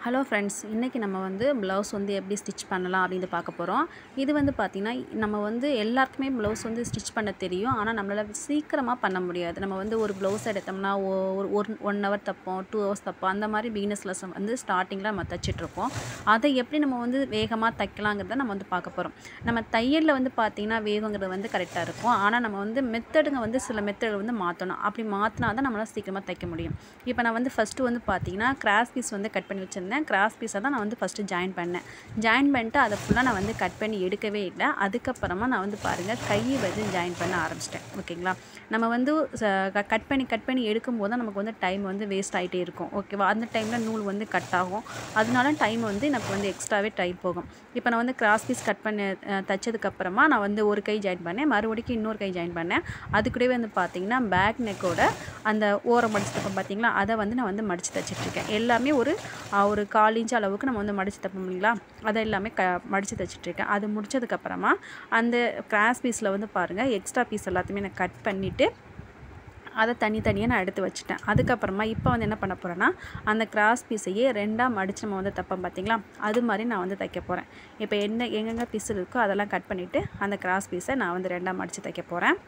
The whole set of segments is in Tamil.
ஹலோ ஃப்ரெண்ட்ஸ் இன்றைக்கி நம்ம வந்து ப்ளவுஸ் வந்து எப்படி ஸ்டிச் பண்ணலாம் அப்படின்னு பார்க்க போகிறோம் இது வந்து பார்த்திங்கன்னா நம்ம வந்து எல்லாருக்குமே ப்ளவுஸ் வந்து ஸ்டிச் பண்ண தெரியும் ஆனால் நம்மளால் சீக்கிரமாக பண்ண முடியாது நம்ம வந்து ஒரு ப்ளவுஸ் எடுத்தோம்னா ஒ- ஒரு ஒன் ஒன் ஹவர் தப்போம் டூ ஹவர்ஸ் தப்போம் அந்த மாதிரி பிகினஸ் லெசன் வந்து ஸ்டார்டிங்கில் நம்ம தைச்சிட்ருப்போம் அதை எப்படி நம்ம வந்து வேகமாக தைக்கலாங்கிறத நம்ம வந்து பார்க்க போகிறோம் நம்ம தையலில் வந்து பார்த்திங்கன்னா வேகங்கிறது வந்து கரெக்டாக இருக்கும் ஆனால் நம்ம வந்து மெத்தடுங்க வந்து சில மெத்தடுகள் வந்து மாற்றணும் அப்படி மாற்றினா தான் நம்மளால் சீக்கிரமாக தைக்க முடியும் இப்போ நான் வந்து ஃபஸ்ட்டு வந்து பார்த்தீங்கன்னா கிராஸ் பீஸ் வந்து கட் பண்ணி வச்சுருந்தேன் கிராஸ் பீஸை தான் நான் வந்து ஃபஸ்ட்டு ஜாயின் பண்ணேன் ஜாயின் பண்ணிட்டு அதை ஃபுல்லாக நான் வந்து கட் பண்ணி எடுக்கவே இல்லை அதுக்கப்புறமா நான் வந்து பாருங்கள் கையை வந்து ஜாயின் பண்ண ஆரம்பிச்சிட்டேன் ஓகேங்களா நம்ம வந்து கட் பண்ணி கட் பண்ணி எடுக்கும்போது தான் நமக்கு வந்து டைம் வந்து வேஸ்ட் ஆகிட்டே இருக்கும் ஓகேவா அந்த டைமில் நூல் வந்து கட் ஆகும் அதனால டைம் வந்து எனக்கு வந்து எக்ஸ்ட்ராவே டைம் போகும் இப்போ நான் வந்து கிராஸ் பீஸ் கட் பண்ணி அஹ், தைச்சதுக்கப்புறமா நான் வந்து ஒரு கை ஜாயின் பண்ணேன் மறுபடியும் இன்னொரு கை ஜாயின் பண்ணேன் அது கூடவே வந்து பார்த்தீங்கன்னா பேக் நெக்கோட அந்த ஓரம் மடிச்சு பார்த்தீங்களா அதை வந்து நான் வந்து மடித்து தைச்சிட்ருக்கேன் எல்லாமே ஒரு ஆஹ், ஒரு கால் இன்ச் அளவுக்கு நம்ம வந்து மடித்து தைப்போம் இல்லைங்களா அதை எல்லாமே க மடித்து தைச்சிட்ருக்கேன் அது முடிச்சதுக்கப்புறமா அந்த கிராஸ் பீஸில் வந்து பாருங்கள் எக்ஸ்ட்ரா பீஸ் எல்லாத்தையுமே நான் கட் பண்ணிவிட்டு அதை தனித்தனியாக நான் எடுத்து வச்சுட்டேன் அதுக்கப்புறமா இப்போ வந்து என்ன பண்ண போகிறேன்னா அந்த கிராஸ் பீஸையே ரெண்டாக மடித்து நம்ம வந்து தைப்போம் பார்த்தீங்களா அது மாதிரி நான் வந்து தைக்க போகிறேன் இப்போ என்ன எங்கெங்கே பீஸ் இருக்கோ அதெல்லாம் கட் பண்ணிவிட்டு அந்த கிராஸ் பீஸை நான் வந்து ரெண்டாக மடித்து தைக்க போகிறேன்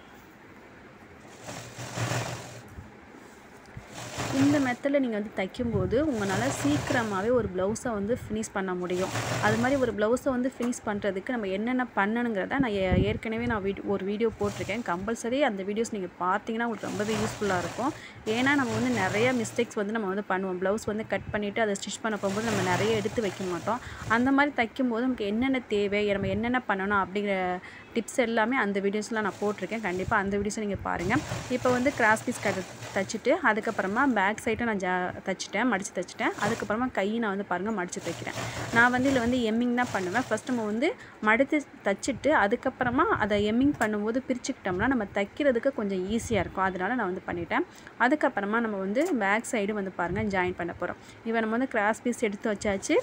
இந்த மெத்தடில் நீங்கள் வந்து தைக்கும்போது உங்களால் சீக்கிரமாகவே ஒரு ப்ளவுஸை வந்து ஃபினிஷ் பண்ண முடியும் அது மாதிரி ஒரு ப்ளவுஸை வந்து ஃபினிஷ் பண்ணுறதுக்கு நம்ம என்னென்ன பண்ணணுங்கிறத நான் ஏ- ஏற்கனவே நான் வீடியோ ஒரு வீடியோ போட்டிருக்கேன் கம்பல்சரி அந்த வீடியோஸ் நீங்கள் பார்த்தீங்கன்னா உங்களுக்கு ரொம்பவே யூஸ்ஃபுல்லாக இருக்கும் ஏன்னா நம்ம வந்து நிறைய மிஸ்டேக்ஸ் வந்து நம்ம வந்து பண்ணுவோம் ப்ளவுஸ் வந்து கட் பண்ணிவிட்டு அதை ஸ்டிச் பண்ண போகும்போது நம்ம நிறைய எடுத்து வைக்க மாட்டோம் அந்த மாதிரி தைக்கும்போது நமக்கு என்னென்ன தேவை நம்ம என்னென்ன பண்ணணும் அப்படிங்கிற டிப்ஸ் எல்லாமே அந்த வீடியோஸ்லாம் நான் போட்டிருக்கேன் கண்டிப்பாக அந்த வீடியோஸை நீங்கள் பாருங்கள் இப்போ வந்து கிராஸ் பீஸ் கட் தைச்சிட்டு அதுக்கப்புறமா பேக் சைட்டை நான் ஜா தைச்சிட்டேன் மடித்து தைச்சிட்டேன் அதுக்கப்புறமா கை நான் வந்து பாருங்கள் மடித்து தைக்கிறேன் நான் வந்து இதில் வந்து எம்மிங் தான் பண்ணுவேன் ஃபஸ்ட் நம்ம வந்து மடித்து தைச்சிட்டு அதுக்கப்புறமா அதை எம்மிங் பண்ணும்போது பிரிச்சுக்கிட்டோம்னா நம்ம தைக்கிறதுக்கு கொஞ்சம் ஈஸியாக இருக்கும் அதனால நான் வந்து பண்ணிட்டேன் அதுக்கப்புறமா நம்ம வந்து பேக் சைடு வந்து பாருங்கள் ஜாயின் பண்ண போகிறோம் இப்போ நம்ம வந்து கிராஸ் பீஸ் எடுத்து வச்சாச்சு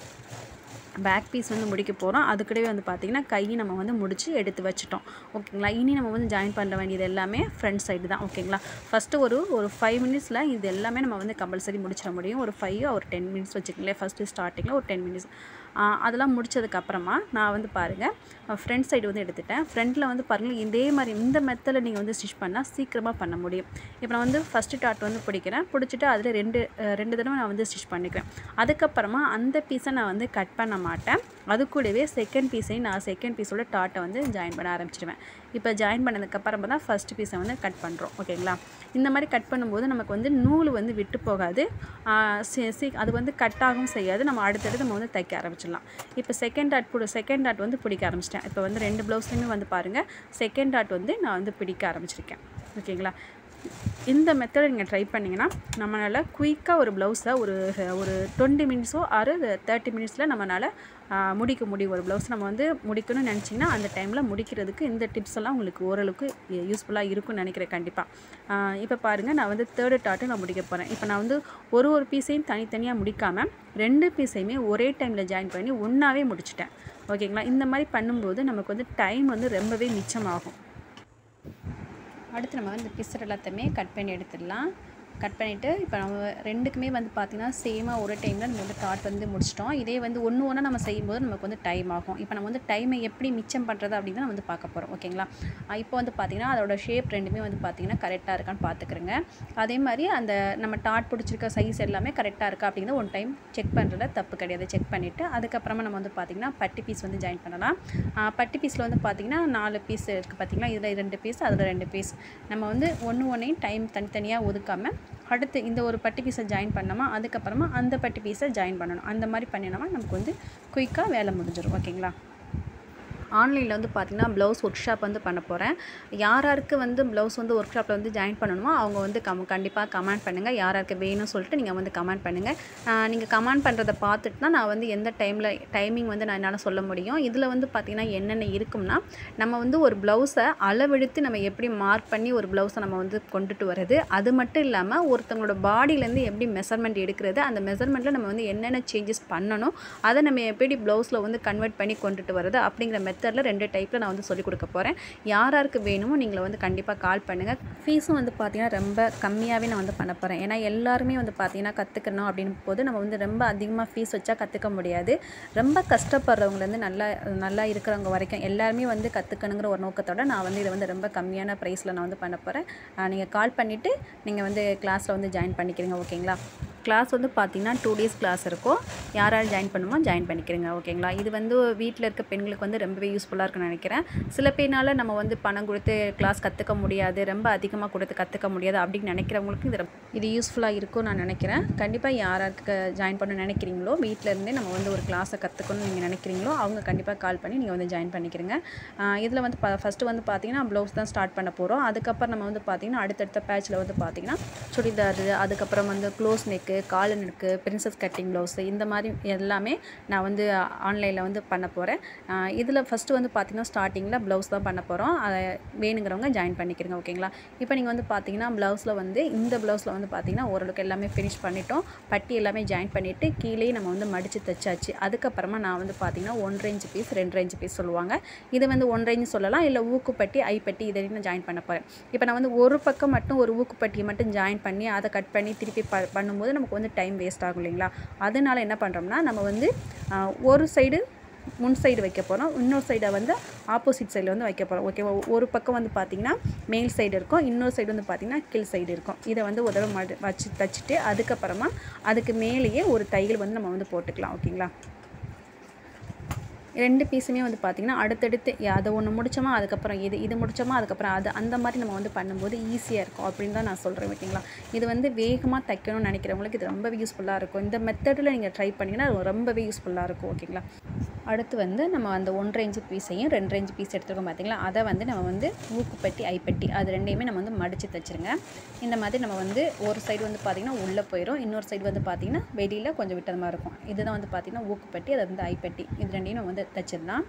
பேக் பீஸ் வந்து முடிக்க போகிறோம் அதுக்கூடவே வந்து பார்த்திங்கன்னா கை நம்ம வந்து முடிச்சு எடுத்து வச்சிட்டோம் ஓகேங்களா இனி நம்ம வந்து ஜாயின் பண்ண வேண்டியது எல்லாமே ஃப்ரண்ட் சைடு தான் ஓகேங்களா ஃபஸ்ட்டு ஒரு ஒரு ஃபைவ் மினிட்ஸில் இது எல்லாமே நம்ம வந்து கம்பல்சரி முடிச்சிட முடியும் ஒரு ஃபைவ் ஒரு டென் மினிட்ஸ் வச்சுக்கங்களேன் ஃபஸ்ட்டு ஸ்டார்டிங்கில் ஒரு டென் மினிட்ஸ் அதெல்லாம் முடிச்சதுக்கப்புறமா நான் வந்து பாருங்கள் ஃப்ரண்ட் சைடு வந்து எடுத்துட்டேன் ஃப்ரண்ட்டில் வந்து பாருங்கள் இதே மாதிரி இந்த மெத்தடில் நீங்கள் வந்து ஸ்டிச் பண்ணால் சீக்கிரமாக பண்ண முடியும் இப்போ நான் வந்து ஃபஸ்ட்டு டாட் வந்து பிடிக்கிறேன் பிடிச்சிட்டு அதில் ரெண்டு அஹ், ரெண்டு தடவை நான் வந்து ஸ்டிச் பண்ணிக்குவேன் அதுக்கப்புறமா அந்த பீஸை நான் வந்து கட் பண்ண மாட்டேன் அது கூடவே செகண்ட் பீஸையும் நான் செகண்ட் பீஸோட டாட்டை வந்து ஜாயின் பண்ண ஆரம்பிச்சிடுவேன் இப்போ ஜாயின் பண்ணதுக்கப்புறமா தான் ஃபஸ்ட் பீஸை வந்து கட் பண்ணுறோம் ஓகேங்களா இந்த மாதிரி கட் பண்ணும்போது நமக்கு வந்து நூல் வந்து விட்டு போகாது ஆஹ் சி- சி- அது வந்து கட் ஆகவும் செய்யாது நம்ம அடுத்தடுத்து நம்ம வந்து தைக்க ஆரம்பிச்சிடலாம் இப்போ செகண்ட் டாட் பிடி செகண்ட் டாட் வந்து பிடிக்க ஆரம்பிச்சிட்டேன் இப்போ வந்து ரெண்டு ப்ளவுஸ்லையுமே வந்து பாருங்கள் செகண்ட் டாட் வந்து நான் வந்து பிடிக்க ஆரம்பிச்சிருக்கேன் ஓகேங்களா இந்த மெத்தடை நீங்கள் ட்ரை பண்ணிங்கன்னா நம்மளால் குயிக்காக ஒரு ப்ளவுஸை ஒரு ஒரு டுவெண்ட்டி மினிட்ஸோ ஆறு தேர்ட்டி மினிட்ஸில் நம்மளால் முடிக்க முடியும் ஒரு ப்ளவுஸ் நம்ம வந்து முடிக்கணும்னு நினச்சிங்கன்னா அந்த டைமில் முடிக்கிறதுக்கு இந்த டிப்ஸ் எல்லாம் உங்களுக்கு ஓரளவுக்கு யூஸ்ஃபுல்லாக இருக்கும்னு நினைக்கிறேன் கண்டிப்பாக இப்போ பாருங்கள் நான் வந்து தேர்டு டாட்டு நான் முடிக்க போகிறேன் இப்போ நான் வந்து ஒரு ஒரு பீஸையும் தனித்தனியாக முடிக்காமல் ரெண்டு பீஸையுமே ஒரே டைமில் ஜாயின் பண்ணி ஒன்றாவே முடிச்சிட்டேன் ஓகேங்களா இந்த மாதிரி பண்ணும்போது நமக்கு வந்து டைம் வந்து ரொம்பவே மிச்சமாகும் அடுத்து நம்ம வந்து பிசர் எல்லாத்தையுமே கட் பண்ணி எடுத்துடலாம் கட் பண்ணிவிட்டு இப்போ நம்ம ரெண்டுக்குமே வந்து பார்த்திங்கன்னா சேமாக ஒரு டைமில் நம்ம வந்து டாட் வந்து முடிச்சிட்டோம் இதே வந்து ஒன்று ஒன்றா நம்ம செய்யும்போது நமக்கு வந்து டைம் ஆகும் இப்போ நம்ம வந்து டைமை எப்படி மிச்சம் பண்ணுறது அப்படின்னு தான் நம்ம வந்து பார்க்க போகிறோம் ஓகேங்களா ஆஹ் இப்போ வந்து பார்த்திங்கன்னா அதோட ஷேப் ரெண்டுமே வந்து பார்த்திங்கன்னா கரெக்டாக இருக்கான்னு பார்த்துக்கிறங்க அதே மாதிரி அந்த நம்ம டாட் பிடிச்சிருக்க சைஸ் எல்லாமே கரெக்டாக இருக்கா அப்படிங்கிறத ஒன் டைம் செக் பண்ணுறதுல தப்பு கிடையாது செக் பண்ணிவிட்டு அதுக்கப்புறமா நம்ம வந்து பார்த்திங்கன்னா பட்டி பீஸ் வந்து ஜாயின் பண்ணலாம் ஆஹ் பட்டி பீஸில் வந்து பார்த்திங்கன்னா நாலு பீஸ் இருக்குது பார்த்திங்களா இதில் ரெண்டு பீஸ் அதில் ரெண்டு பீஸ் நம்ம வந்து ஒன்று ஒன்றையும் டைம் தனித்தனியாக ஒதுக்காமல் அடுத்து இந்த ஒரு பட்டி பீஸை ஜாயின் பண்ணோமா அதுக்கப்புறமா அந்த பட்டி பீஸை ஜாயின் பண்ணணும் அந்த மாதிரி பண்ணினோமா நமக்கு வந்து குயிக்காக வேலை முடிஞ்சிடும் ஓகேங்களா ஆன்லைனில் வந்து பார்த்திங்கன்னா ப்ளவுஸ் ஒர்க் ஷாப் வந்து பண்ண போகிறேன் யார் யாருக்கு வந்து ப்ளவுஸ் வந்து ஒர்க் ஷாப்பில் வந்து ஜாயின் பண்ணணுமோ அவங்க வந்து கம் கண்டிப்பாக கமெண்ட் பண்ணுங்கள் யார் யாருக்கு வேணும்னு சொல்லிட்டு நீங்கள் வந்து கமெண்ட் பண்ணுங்கள் நீங்கள் கமெண்ட் பண்ணுறதை பார்த்துட்டு தான் நான் வந்து எந்த டைமில் டைமிங் வந்து நான் என்னால் சொல்ல முடியும் இதில் வந்து பார்த்திங்கன்னா என்னென்ன இருக்கும்னா நம்ம வந்து ஒரு ப்ளவுஸை அளவெடுத்து நம்ம எப்படி மார்க் பண்ணி ஒரு ப்ளவுஸை நம்ம வந்து கொண்டுட்டு வர்றது அது மட்டும் இல்லாமல் ஒருத்தவங்களோட பாடியிலேருந்து எப்படி மெஷர்மெண்ட் எடுக்கிறது அந்த மெஷர்மெண்ட்டில் நம்ம வந்து என்னென்ன சேஞ்சஸ் பண்ணணும் அதை நம்ம எப்படி ப்ளவுஸில் வந்து கன்வெர்ட் பண்ணி கொண்டுட்டு வர்றது அப்படிங்கிற மெத்தட் மெத்தடில் ரெண்டு டைப்பில் நான் வந்து சொல்லிக் கொடுக்க போகிறேன் யார் யாருக்கு வேணுமோ நீங்கள் வந்து கண்டிப்பாக கால் பண்ணுங்கள் ஃபீஸும் வந்து பார்த்தீங்கன்னா ரொம்ப கம்மியாகவே நான் வந்து பண்ண போகிறேன் ஏன்னா எல்லாருமே வந்து பார்த்தீங்கன்னா கற்றுக்கணும் அப்படின் போது நம்ம வந்து ரொம்ப அதிகமாக ஃபீஸ் வச்சா கற்றுக்க முடியாது ரொம்ப கஷ்டப்படுறவங்கலேருந்து நல்லா நல்லா இருக்கிறவங்க வரைக்கும் எல்லாருமே வந்து கற்றுக்கணுங்கிற ஒரு நோக்கத்தோட நான் வந்து இதை வந்து ரொம்ப கம்மியான ப்ரைஸில் நான் வந்து பண்ண போகிறேன் நீங்கள் கால் பண்ணிவிட்டு நீங்கள் வந்து கிளாஸில் வந்து ஜாயின் பண்ணிக்கிறீங்க ஓகேங்களா கிளாஸ் வந்து பார்த்தீங்கன்னா டூ டேஸ் கிளாஸ் இருக்கும் யார் யார் ஜாயின் பண்ணுமோ ஜாயின் பண்ணிக்கிறேங்க ஓகேங்களா இது வந்து வீட்டில் இருக்க பெண்களுக்கு வந்து ரொம்பவே யூஸ்ஃபுல்லாக இருக்குன்னு நினைக்கிறேன் சில பேர்னால நம்ம வந்து பணம் கொடுத்து கிளாஸ் கற்றுக்க முடியாது ரொம்ப அதிகமாக கொடுத்து கற்றுக்க முடியாது அப்படின்னு நினைக்கிறவங்களுக்கு இது ரொம்ப- இது யூஸ்ஃபுல்லாக இருக்கும்னு நான் நினைக்கிறேன் கண்டிப்பாக யார் யாருக்கு ஜாயின் பண்ண நினைக்கிறீங்களோ வீட்டில் இருந்தே நம்ம வந்து ஒரு கிளாஸை கற்றுக்கணும்னு நீங்கள் நினைக்கிறீங்களோ அவங்க கண்டிப்பாக கால் பண்ணி நீங்கள் வந்து ஜாயின் பண்ணிக்கிறீங்க இதில் வந்து ஃபஸ்ட்டு வந்து பார்த்தீங்கன்னா ப்ளவுஸ் தான் ஸ்டார்ட் பண்ண போகிறோம் அதுக்கப்புறம் நம்ம வந்து பார்த்தீங்கன்னா அடுத்தடுத்த பேட்சில் வந்து பார்த்தீங்கன்னா சுடிதார் அதுக்கப்புறம் வந்து close neck collar neck princess cutting blouse இந்த மாதிரி எல்லாமே நான் வந்து ஆன்லைனில் வந்து பண்ண போகிறேன் இதில் ஃபஸ்ட்டு வந்து பார்த்தீங்கன்னா ஸ்டார்டிங்கில் ப்ளவுஸ் தான் பண்ண போகிறோம் அதை வேணுங்கிறவங்க ஜாயின் பண்ணிக்கிறங்க ஓகேங்களா இப்போ நீங்கள் வந்து பார்த்தீங்கன்னா ப்ளவுஸில் வந்து இந்த ப்ளவுஸில் வந்து பார்த்தீங்கன்னா ஓரளவுக்கு எல்லாமே ஃபினிஷ் பண்ணிட்டோம் பட்டி எல்லாமே ஜாயின் பண்ணிவிட்டு கீழே நம்ம வந்து மடித்து தைச்சாச்சு அதுக்கப்புறமா நான் வந்து பார்த்தீங்கன்னா ஒன்றரை இன்ச்சு பீஸ் ரெண்டரை இன்ச்சு பீஸ் சொல்லுவாங்க இது வந்து ஒன்றரை இன்ச்சு சொல்லலாம் இல்லை ஊக்குப்பட்டி ஐப்பட்டி இதை நான் ஜாயின் பண்ண போகிறேன் இப்போ நான் வந்து ஒரு பக்கம் மட்டும் ஒரு ஊக்குப்பட்டியை மட்டும் ஜாயின் பண்ணி அதை கட் பண்ணி திருப்பி ப பண்ணும்போது நமக்கு வந்து டைம் வேஸ்ட் ஆகும் இல்லைங்களா அதனால என்ன பண்ணுறோம்னா நம்ம வந்து ஆஹ், ஒரு சைடு முன் சைடு வைக்க போகிறோம் இன்னொரு சைடை வந்து ஆப்போசிட் சைடில் வந்து வைக்க போகிறோம் ஓகேவா ஒரு பக்கம் வந்து பார்த்திங்கன்னா மேல் சைடு இருக்கும் இன்னொரு சைடு வந்து பார்த்திங்கன்னா கீழ் சைடு இருக்கும் இதை வந்து ஒரு தடவை மடு வச்சு தச்சுட்டு அதுக்கப்புறமா அதுக்கு மேலேயே ஒரு தையல் வந்து நம்ம வந்து போட்டுக்கலாம் ஓகேங்களா ரெண்டு பீஸுமே வந்து பார்த்திங்கன்னா அடுத்தடுத்து யா- அதை ஒன்று முடிச்சோமா அதுக்கப்புறம் இது இது முடிச்சோமா அதுக்கப்புறம் அது அந்த மாதிரி நம்ம வந்து பண்ணும்போது ஈஸியாக இருக்கும் அப்படின்னு தான் நான் சொல்கிறேன் ஓகேங்களா இது வந்து வேகமாக தைக்கணும்னு நினைக்கிறவங்களுக்கு இது ரொம்பவே யூஸ்ஃபுல்லாக இருக்கும் இந்த மெத்தடில் நீங்கள் ட்ரை பண்ணிங்கன்னா அது ரொம்பவே யூஸ்ஃபுல்லாக இருக்கும் ஓகேங்களா அடுத்து வந்து நம்ம அந்த ஒன்றரை இன்ச்சு பீஸையும் ரெண்டரை இன்ச்சு பீஸ் எடுத்துருக்கோம் பார்த்தீங்களா அதை வந்து நம்ம வந்து மூக்குப்பட்டி ஐப்பட்டி அது ரெண்டையுமே நம்ம வந்து மடித்து தைச்சிருங்க இந்த மாதிரி நம்ம வந்து ஒரு சைடு வந்து பார்த்திங்கன்னா உள்ளே போயிடும் இன்னொரு சைடு வந்து பார்த்திங்கன்னா வெளியில் கொஞ்சம் விட்டது மாதிரி இருக்கும் இதுதான் வந்து பார்த்திங்கன்னா ஊக்குப்பட்டி அது வந்து ஐப்பட்டி இது ரெண்டையும் நம்ம வந்து தைச்சிடலாம்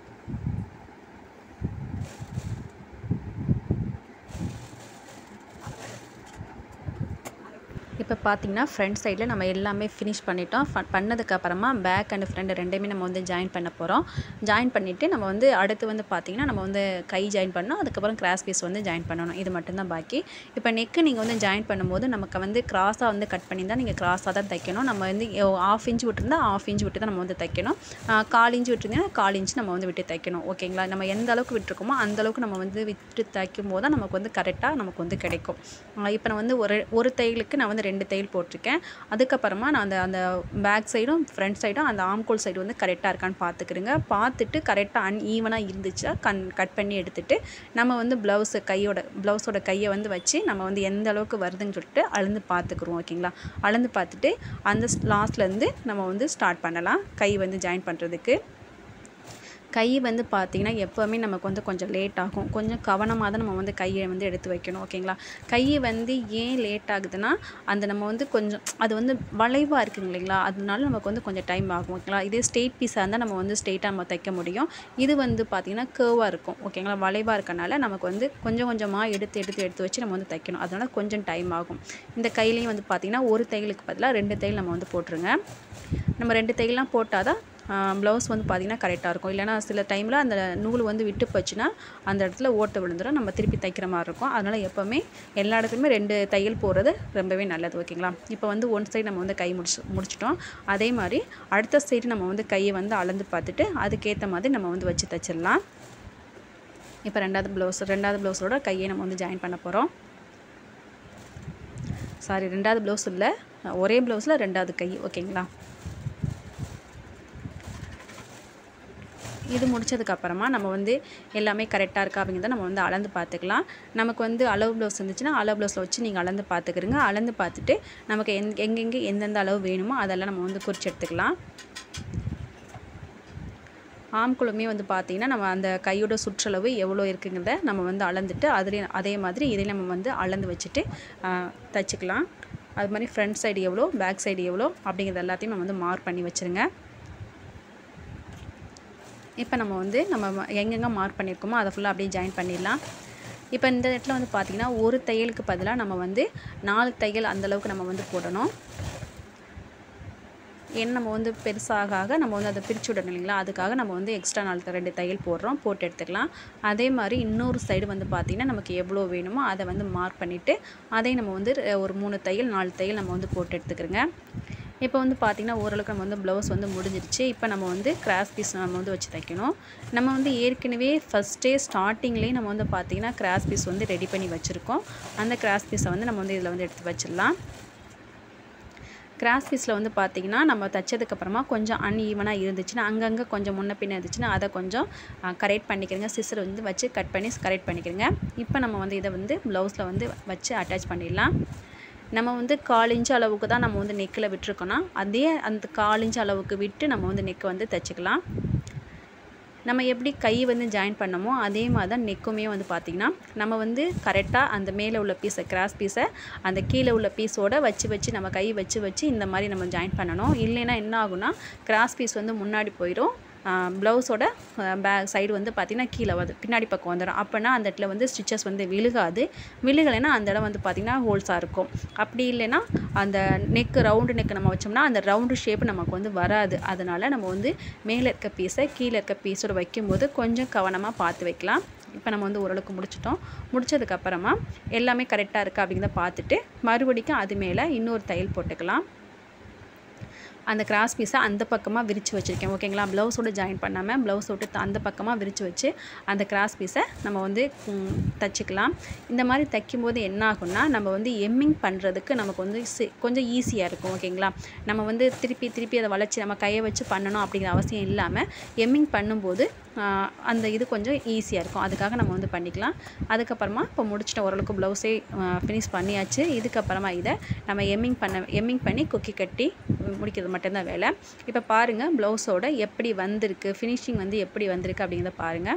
இப்போ பார்த்தீங்கன்னா ஃப்ரண்ட் சைடில் நம்ம எல்லாமே ஃபினிஷ் பண்ணிட்டோம் ஃப- பண்ணதுக்கப்புறமா பேக் அண்ட் ஃப்ரண்ட் ரெண்டையுமே நம்ம வந்து ஜாயின் பண்ண போகிறோம் ஜாயின் பண்ணிவிட்டு நம்ம வந்து அடுத்து வந்து பார்த்திங்கன்னா நம்ம வந்து கை ஜாயின் பண்ணோம் அதுக்கப்புறம் கிராஸ் பீஸ் வந்து ஜாயின் பண்ணணும் இது மட்டும்தான் பாக்கி இப்போ நெக்கு நீங்கள் வந்து ஜாயின் பண்ணும்போது நமக்கு வந்து கிராஸாக வந்து கட் பண்ணி தான் நீங்கள் கிராஸாக தான் தைக்கணும் நம்ம வந்து ஆஃப் இன்ச் விட்டுருந்தா ஆஃப் இன்ச் விட்டு தான் நம்ம வந்து தைக்கணும் ஆஹ் கால் இன்ச் விட்டுருந்தீங்கன்னா கால் இன்ச் நம்ம வந்து விட்டு தைக்கணும் ஓகேங்களா நம்ம எந்த அளவுக்கு விட்டுருக்கோமோ அந்த அளவுக்கு நம்ம வந்து விட்டு தைக்கும் போது தான் நமக்கு வந்து கரெக்டாக நமக்கு வந்து கிடைக்கும் இப்போ நான் வந்து ஒரு ஒரு தையலுக்கு நான் வந்து ரெண்டு தையல் போட்டிருக்கேன் அதுக்கப்புறமா நான் அந்த அந்த பேக் சைடும் ஃப்ரண்ட் சைடும் அந்த ஆம்கோல் சைடு வந்து கரெக்டாக இருக்கான்னு பார்த்துக்கிறேங்க பார்த்துட்டு கரெக்டாக அன் ஈவனாக இருந்துச்சா கண் கட் பண்ணி எடுத்துட்டு நம்ம வந்து ப்ளவுஸு கையோட ப்ளவுஸோட கையை வந்து வச்சு நம்ம வந்து எந்த அளவுக்கு வருதுன்னு சொல்லிட்டு அளந்து பார்த்துக்குருவோம் ஓகேங்களா அளந்து பார்த்துட்டு அந்த லாஸ்ட்லேருந்து நம்ம வந்து ஸ்டார்ட் பண்ணலாம் கை வந்து ஜாயின் பண்ணுறதுக்கு கை வந்து பார்த்திங்கன்னா எப்போவுமே நமக்கு வந்து கொஞ்சம் லேட் ஆகும் கொஞ்சம் கவனமாக தான் நம்ம வந்து கையை வந்து எடுத்து வைக்கணும் ஓகேங்களா கை வந்து ஏன் லேட் ஆகுதுன்னா அந்த நம்ம வந்து கொஞ்சம் அது வந்து வளைவாக இருக்குங்க இல்லைங்களா அதனால நமக்கு வந்து கொஞ்சம் டைம் ஆகும் ஓகேங்களா இதே ஸ்ட்ரெயிட் பீஸாக இருந்தால் நம்ம வந்து ஸ்ட்ரெயிட்டாக நம்ம தைக்க முடியும் இது வந்து பார்த்திங்கன்னா கேர்வாக இருக்கும் ஓகேங்களா வளைவாக இருக்கனால நமக்கு வந்து கொஞ்சம் கொஞ்சமாக எடுத்து எடுத்து எடுத்து வச்சு நம்ம வந்து தைக்கணும் அதனால கொஞ்சம் டைம் ஆகும் இந்த கையிலையும் வந்து பார்த்திங்கன்னா ஒரு தையலுக்கு பதிலாக ரெண்டு தையல் நம்ம வந்து போட்டுருங்க நம்ம ரெண்டு தையல்லாம் போட்டால் தான் ப்ளவுஸ் வந்து பார்த்திங்கன்னா கரெக்டாக இருக்கும் இல்லைனா சில டைமில் அந்த நூல் வந்து விட்டு போச்சுன்னா அந்த இடத்துல ஓட்டை விழுந்துடும் நம்ம திருப்பி தைக்கிற மாதிரி இருக்கும் அதனால் எப்போவுமே எல்லா இடத்துலையுமே ரெண்டு தையல் போடுறது ரொம்பவே நல்லது ஓகேங்களா இப்போ வந்து ஒன் சைடு நம்ம வந்து கை முடிச்சு முடிச்சிட்டோம் அதே மாதிரி அடுத்த சைடு நம்ம வந்து கையை வந்து அளந்து பார்த்துட்டு அதுக்கேற்ற மாதிரி நம்ம வந்து வச்சு தைச்சிடலாம் இப்போ ரெண்டாவது ப்ளவுஸ் ரெண்டாவது ப்ளவுஸோட கையை நம்ம வந்து ஜாயின் பண்ண போகிறோம் சாரி ரெண்டாவது ப்ளவுஸ் இல்லை ஒரே ப்ளவுஸில் ரெண்டாவது கை ஓகேங்களா இது முடிச்சதுக்கப்புறமா நம்ம வந்து எல்லாமே கரெக்டாக இருக்கா அப்படிங்கிறத நம்ம வந்து அளந்து பார்த்துக்கலாம் நமக்கு வந்து அளவு ப்ளவுஸ் இருந்துச்சுன்னா அளவு ப்ளவுஸில் வச்சு நீங்கள் அளந்து பார்த்துக்கிறங்க அளந்து பார்த்துட்டு நமக்கு எங் எங்கெங்கே எந்தெந்த அளவு வேணுமோ அதெல்லாம் நம்ம வந்து குறித்து எடுத்துக்கலாம் ஆம்குளமே வந்து பார்த்திங்கன்னா நம்ம அந்த கையோட சுற்றளவு எவ்வளோ இருக்குங்கிறத நம்ம வந்து அளந்துட்டு அதிலே அதே மாதிரி இதையும் நம்ம வந்து அளந்து வச்சுட்டு ஆ, தச்சுக்கலாம் அது மாதிரி ஃப்ரண்ட் சைடு எவ்வளோ பேக் சைடு எவ்வளோ அப்படிங்கிறது எல்லாத்தையும் நம்ம வந்து மார்க் பண்ணி வச்சுருங்க இப்போ நம்ம வந்து நம்ம ம- எங்கெங்கே மார்க் பண்ணியிருக்கோமோ அதை ஃபுல்லாக அப்படியே ஜாயின் பண்ணிடலாம் இப்போ இந்த இடத்துல வந்து பார்த்திங்கன்னா ஒரு தையலுக்கு பதிலாக நம்ம வந்து நாலு தையல் அந்த அளவுக்கு நம்ம வந்து போடணும் ஏன்னா நம்ம வந்து பெருசாக ஆக நம்ம வந்து அதை பிரித்து விடணும் இல்லைங்களா அதுக்காக நம்ம வந்து எக்ஸ்ட்ரா நாலு ரெண்டு தையல் போடுறோம் போட்டு எடுத்துக்கலாம் அதே மாதிரி இன்னொரு சைடு வந்து பார்த்திங்கன்னா நமக்கு எவ்வளோ வேணுமோ அதை வந்து மார்க் பண்ணிவிட்டு அதையும் நம்ம வந்து ஒரு மூணு தையல் நாலு தையல் நம்ம வந்து போட்டு எடுத்துக்கிறோங்க இப்போ வந்து பார்த்திங்கன்னா ஓரளவுக்கு நம்ம வந்து ப்ளவுஸ் வந்து முடிஞ்சிருச்சு இப்போ நம்ம வந்து கிராஸ் பீஸ் நம்ம வந்து வச்சு தைக்கணும் நம்ம வந்து ஏற்கனவே ஃபஸ்ட்டே ஸ்டார்டிங்லேயே நம்ம வந்து பார்த்திங்கன்னா கிராஸ் பீஸ் வந்து ரெடி பண்ணி வச்சுருக்கோம் அந்த கிராஸ் பீஸை வந்து நம்ம வந்து இதில் வந்து எடுத்து வச்சிடலாம் கிராஸ் பீஸில் வந்து பார்த்திங்கன்னா நம்ம தைச்சதுக்கப்புறமா கொஞ்சம் அன்ஈவனாக இருந்துச்சுன்னா அங்கங்கே கொஞ்சம் முன்ன பின்ன இருந்துச்சுன்னா அதை கொஞ்சம் கரெக்ட் பண்ணிக்கிறங்க சிசர் வந்து வச்சு கட் பண்ணி கரெக்ட் பண்ணிக்கிறங்க இப்போ நம்ம வந்து இதை வந்து ப்ளவுஸில் வந்து வச்சு அட்டாச் பண்ணிடலாம் நம்ம வந்து கால் இன்ச் அளவுக்கு தான் நம்ம வந்து நெக்கில் விட்டுருக்கோன்னா அதே அந்த கால் இன்ச் அளவுக்கு விட்டு நம்ம வந்து நெக் வந்து தைச்சிக்கலாம் நம்ம எப்படி கை வந்து ஜாயின் பண்ணமோ அதே மாதிரி தான் நெக்குமே வந்து பார்த்திங்கன்னா நம்ம வந்து கரெக்டாக அந்த மேலே உள்ள பீஸை கிராஸ் பீஸை அந்த கீழே உள்ள பீஸோட வச்சு வச்சு நம்ம கை வச்சு வச்சு இந்த மாதிரி நம்ம ஜாயின் பண்ணணும் இல்லைன்னா என்ன ஆகுனா கிராஸ் பீஸ் வந்து முன்னாடி போயிடும் ப்ளவுஸோட பேக் சைடு வந்து பார்த்திங்கன்னா கீழே வந்து பின்னாடி பக்கம் வந்துடும் அப்போனா அந்த இடத்துல வந்து ஸ்டிச்சஸ் வந்து விழுகாது விழுகலைன்னா அந்த இடம் வந்து பார்த்திங்கன்னா ஹோல்ஸாக இருக்கும் அப்படி இல்லைன்னா அந்த நெக்கு ரவுண்டு நெக்கு நம்ம வச்சோம்னா அந்த ரவுண்டு ஷேப் நமக்கு வந்து வராது அதனால் நம்ம வந்து மேலே இருக்க பீஸை கீழே இருக்க பீஸோட வைக்கும்போது கொஞ்சம் கவனமாக பார்த்து வைக்கலாம் இப்போ நம்ம வந்து ஓரளவுக்கு முடிச்சிட்டோம் முடிச்சதுக்கப்புறமா எல்லாமே கரெக்டாக இருக்கா அப்படிங்கிறத பார்த்துட்டு மறுபடிக்கும் அது மேலே இன்னொரு தையல் போட்டுக்கலாம் அந்த கிராஸ் பீஸை அந்த பக்கமாக விரித்து வச்சுருக்கேன் ஓகேங்களா ப்ளவுஸோட ஜாயின் பண்ணாமல் ப்ளவுஸ் விட்டு அந்த பக்கமாக விரித்து வச்சு அந்த கிராஸ் பீஸை நம்ம வந்து தைச்சிக்கலாம் இந்த மாதிரி தைக்கும்போது என்ன ஆகும்னா நம்ம வந்து எம்மிங் பண்ணுறதுக்கு நமக்கு வந்து கொஞ்சம் ஈஸியாக இருக்கும் ஓகேங்களா நம்ம வந்து திருப்பி திருப்பி அதை வளைச்சி நம்ம கையை வச்சு பண்ணணும் அப்படிங்கிற அவசியம் இல்லாமல் எம்மிங் பண்ணும்போது அந்த இது கொஞ்சம் ஈஸியாக இருக்கும் அதுக்காக நம்ம வந்து பண்ணிக்கலாம் அதுக்கப்புறமா இப்போ முடிச்சிட்ட ஓரளவுக்கு ப்ளவுஸே ஃபினிஷ் பண்ணியாச்சு இதுக்கப்புறமா இதை நம்ம எம்மிங் பண்ண எம்மிங் பண்ணி கொக்கி கட்டி முடிக்கிறது மட்டும்தான் வேலை இப்போ பாருங்கள் ப்ளவுஸோட எப்படி வந்திருக்கு ஃபினிஷிங் வந்து எப்படி வந்திருக்கு அப்படிங்கிறத பாருங்கள்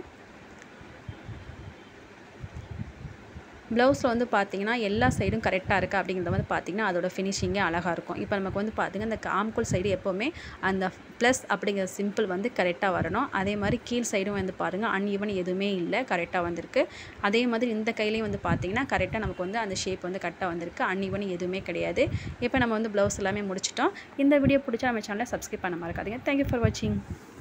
ப்ளவுஸில் வந்து பார்த்திங்கன்னா எல்லா சைடும் கரெக்டாக இருக்குது அப்படிங்கிறத வந்து பார்த்திங்கன்னா அதோட ஃபினிஷிங்கே அழகாக இருக்கும் இப்போ நமக்கு வந்து பார்த்திங்கன்னா இந்த ஆம்கோல் சைடு எப்போவுமே அந்த ப்ளஸ் அப்படிங்கிற சிம்பிள் வந்து கரெக்டாக வரணும் அதே மாதிரி கீழ் சைடும் வந்து பாருங்கள் அன்இவன் எதுவுமே இல்லை கரெக்டாக வந்திருக்கு அதே மாதிரி இந்த கையிலையும் வந்து பார்த்திங்கன்னா கரெக்டாக நமக்கு வந்து அந்த ஷேப் வந்து கரெக்டாக வந்திருக்கு அன்இவன் எதுவுமே கிடையாது இப்போ நம்ம வந்து ப்ளவுஸ் எல்லாமே முடிச்சிட்டோம் இந்த வீடியோ பிடிச்சா நம்ம சேனலை சப்ஸ்கிரைப் பண்ண மறக்காதீங்க தேங்க்யூ ஃபார் வாட்சிங்